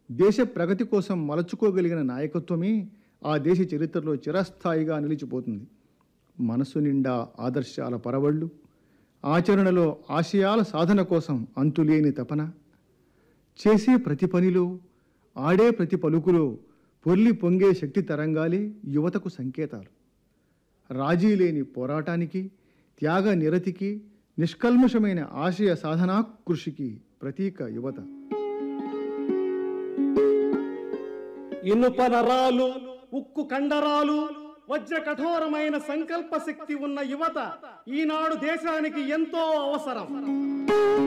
దేశ ప్రగతి కోసం మలచుకోగలిగిన నాయకత్వమే ఆ దేశ చరిత్రలో చిరస్థాయిగా నిలిచిపోతుంది మనసు నిండా ఆదర్శాల పరవళ్ళు ఆచరణలో ఆశయాల సాధన కోసం అంతులేని తపన చేసే ప్రతి పనిలో ఆడే ప్రతి పలుకులో పొర్లి పొంగే శక్తి తరంగాలే యువతకు సంకేతాలు రాజీ లేని పోరాటానికి త్యాగ నిరతికి నిష్కల్మషమైన ఆశయ సాధనా కృషికి ప్రతీక యువత ఇనుప నరాలు ఉక్కు కండరాలు వజ్ర కఠోరమైన సంకల్ప శక్తి ఉన్న యువత ఈనాడు దేశానికి ఎంతో అవసరం